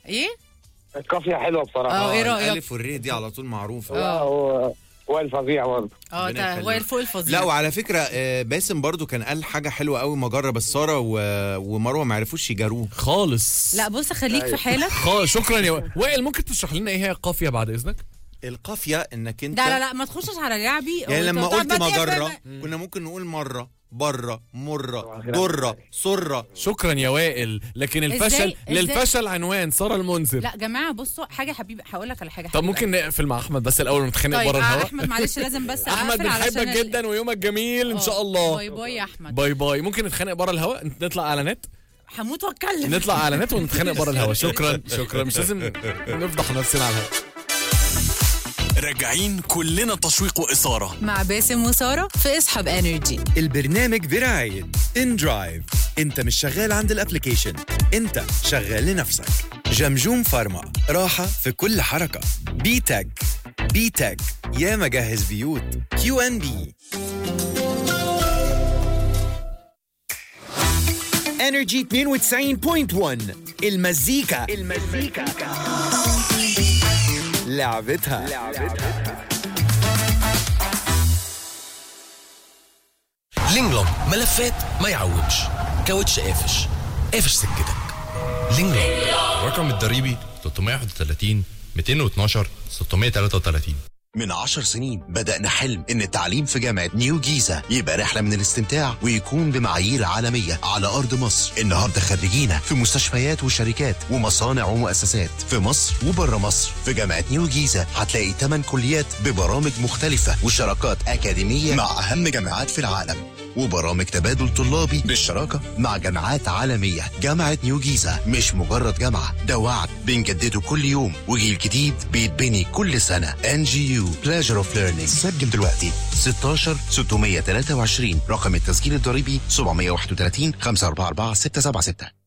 ايه الكافيه حلوه بصراحه اه، ايه رأيك؟ الالف والري دي على طول معروفه لا هو وائل فظيع برضه اه ربنا ده يخليك. وائل فوق الفظيع لا وعلى فكره آه، باسم برضو كان قال حاجه حلوه قوي مجره بس ساره و- ومروه ما عرفوش يجاروه خالص لا بص خليك في حالك خالص شكرا يا وائل. وائل ممكن تشرح لنا ايه هي القافيه بعد اذنك القافيه انك انت لا لا لا ما تخشش على لعبي يعني وانت لما بتقعد قلت بقى مجره تقفل- كنا ممكن نقول مره بره مره دره سره شكرا يا وائل لكن الفشل إزاي؟ للفشل عنوان ساره المنذر لا جماعه بصوا حاجه حبيبي هقول لك على حاجه طب ممكن نقفل مع احمد بس الاول ونتخانق طيب بره آه الهواء احمد معلش لازم بس احمد أقفل علشان بنحبك ال- جدا ويومك جميل ان آه. شاء الله باي باي يا احمد باي باي ممكن نتخانق بره الهواء نطلع اعلانات هموت واتكلم نطلع اعلانات ونتخانق بره الهواء شكرا شكرا مش لازم نفضح نفسنا على الهواء راجعين كلنا تشويق وإثارة مع باسم وساره في اسحب انرجي البرنامج برعاية ان درايف انت مش شغال عند الابليكيشن انت شغال لنفسك جمجوم فارما راحة في كل حركة بي تك بي تك يا مجهز بيوت كيو ان بي انرجي 92.1 المزيكا المزيكا لعبتها لينجلونج ملفات ما يعوجش كاوتش قافش قافش سكتك لينجلونج الرقم الضريبي 331 212 633 من عشر سنين بدأنا حلم إن التعليم في جامعة نيو جيزة يبقى رحلة من الاستمتاع ويكون بمعايير عالمية على أرض مصر النهاردة خريجينا في مستشفيات وشركات ومصانع ومؤسسات في مصر وبره مصر في جامعة نيو جيزة هتلاقي 8 كليات ببرامج مختلفة وشراكات أكاديمية مع أهم جامعات في العالم وبرامج تبادل طلابي بالشراكة مع جامعات عالمية جامعة نيو جيزة مش مجرد جامعة ده وعد بنجدده كل يوم وجيل جديد بيتبني كل سنة ان جي يو بلاجر اوف ليرنينج سجل دلوقتي 16 623 رقم التسجيل الضريبي 731 544 676